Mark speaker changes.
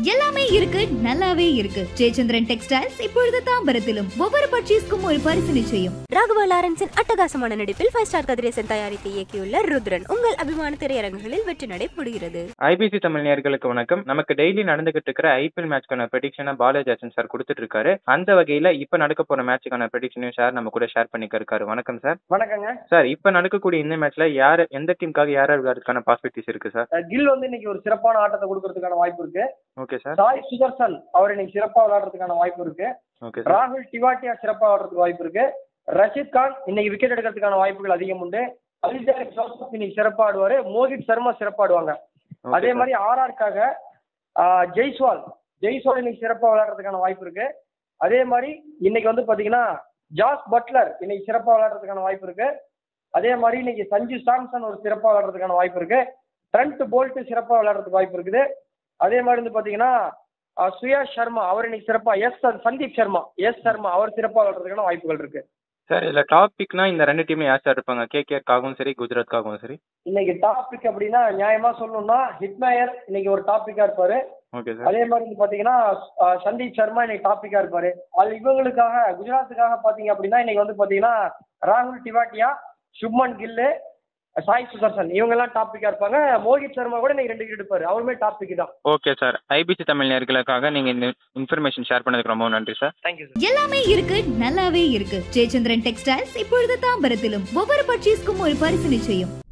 Speaker 1: எல்லாமே இருக்கு நல்லாவே இருக்கு ஜெயச்சந்திரன் டெக்ஸ்டைல்ஸ் இப்பொழுது தாம்பரத்திலும் ஒவ்வொரு பர்ச்சேஸ்க்கும் ஒரு பரிசு நிச்சயம்
Speaker 2: ராகவா லாரன்ஸின் அட்டகாசமான நடிப்பில் ஃபைவ் ஸ்டார் கதிரேசன் தயாரித்து இயக்கியுள்ள ருத்ரன் உங்கள் அபிமான திரையரங்குகளில் வெற்றி நடைபெறுகிறது
Speaker 3: ஐபிசி தமிழ் நேயர்களுக்கு வணக்கம் நமக்கு டெய்லி நடந்துகிட்டு இருக்கிற ஐபிஎல் மேட்ச்க்கான ப்ரெடிக்ஷனை பாலாஜாசன் சார் கொடுத்துட்டு இருக்காரு அந்த வகையில இப்ப நடக்க போற மேட்சுக்கான ப்ரெடிக்ஷனையும் சார் நம்ம கூட ஷேர் பண்ணிக்க இருக்காரு வணக்கம் சார்
Speaker 4: வணக்கங்க
Speaker 3: சார் இப்ப நடக்கக்கூடிய இந்த மேட்ச்ல யார் எந்த டீமுக்காக யார் யார் விளையாடுறதுக்கான பாசிபிலிட்டிஸ் இருக்கு சார்
Speaker 4: அஹ் கில் வந்து இன்னைக்கு ஒரு சிறப்பான ஆட்டத்தை கொடுக்கறதுக்கான வாய்ப்பு இருக்கு
Speaker 3: ஓகே சார்
Speaker 4: சாய் சுதர்சன் அவர் இன்னைக்கு சிறப்பா விளையாடுறதுக்கான வாய்ப்பு இருக்கு
Speaker 3: ஓகே சார்
Speaker 4: ராகுல் டிவாட்டியா சிறப்பா விளையாடுறதுக்கு வாய்ப்பு இருக்கு ரஷித் கான் இன்னைக்கு விக்கெட் எடுக்கிறதுக்கான வாய்ப்புகள் அதிகம் உண்டு அலிஜாரி ஜோசப் இன்னைக்கு சிறப்பா ஆடுவாரு மோகித் சர்மா சிறப்பா ஆடுவாங்க அதே மாதிரி ஆர்ஆர்க்காக ஜெய்ஸ்வால் ஜெய்ஸ்வால் இன்னைக்கு சிறப்பா விளையாடுறதுக்கான வாய்ப்பு இருக்கு அதே மாதிரி இன்னைக்கு வந்து பாத்தீங்கன்னா ஜாஸ் பட்லர் இன்னைக்கு சிறப்பா விளையாடுறதுக்கான வாய்ப்பு இருக்கு அதே மாதிரி இன்னைக்கு சஞ்சு சாம்சன் ஒரு சிறப்பா விளையாடுறதுக்கான வாய்ப்பு இருக்கு ட்ரெண்ட் போல்ட் சிறப்பா விளையாடுறதுக்கு வாய்ப்பு இருக்குது அதே மாதிரி வந்து பாத்தீங்கன்னா அஹ், சுயா சர்மா அவர் இன்னைக்கு சிறப்பா எஸ் சந்தீப் சர்மா எஸ் சர்மா அவர் சிறப்பா விளையாடுறதுக்கான வாய்ப்புகள் இருக்கு
Speaker 3: சார் இதுல டாபிக்னா இந்த ரெண்டு டீம்ல யார் சார் இருப்பாங்க கேகேஆருக்காகவும் சரி குஜராத்காகவும் சரி
Speaker 4: இன்னைக்கு டாபிக் அப்படின்னா நியாயமா சொல்லணும்னா ஹிட்மேயர் இன்னைக்கு ஒரு டாபிக்கா இருப்பாரு
Speaker 3: ஓகே சார்
Speaker 4: அதே மாதிரி வந்து பாத்தீங்கன்னா அஹ், சந்தீப் சர்மா இன்னைக்கு டாபிக்கா இருப்பாரு அது இவங்களுக்காக குஜராத்துக்காக பாத்தீங்க அப்படின்னா இன்னைக்கு வந்து பாத்தீங்கன்னா ராகுல் டிவாட்டியா சுப்மன் கில்லு சாய் சுதர்சன் இவங்க எல்லாம் டாபிக்கா இருப்பாங்க மோகித் சர்மா கூட இன்னைக்கு ரெண்டு விக்கெட் எடுப்பாரு அவருமே டாபிக் தான்
Speaker 3: ஓகே சார் ஐபிசி தமிழ் நேயர்களுக்காக நீங்க இந்த இன்ஃபர்மேஷன் ஷேர் பண்ணதுக்கு ரொம்ப நன்றி சார்
Speaker 4: தேங்க்யூ சார்
Speaker 1: எல்லாமே இருக்கு நல்லாவே இருக்கு ஜெயச்சந்திரன் டெக்ஸ்டைல்ஸ் இப்பொழுது தாம்பரத்திலும் ஒவ்வொரு பர்ச்சேஸ்க்கும் ஒரு பரிசு நிச்சயம்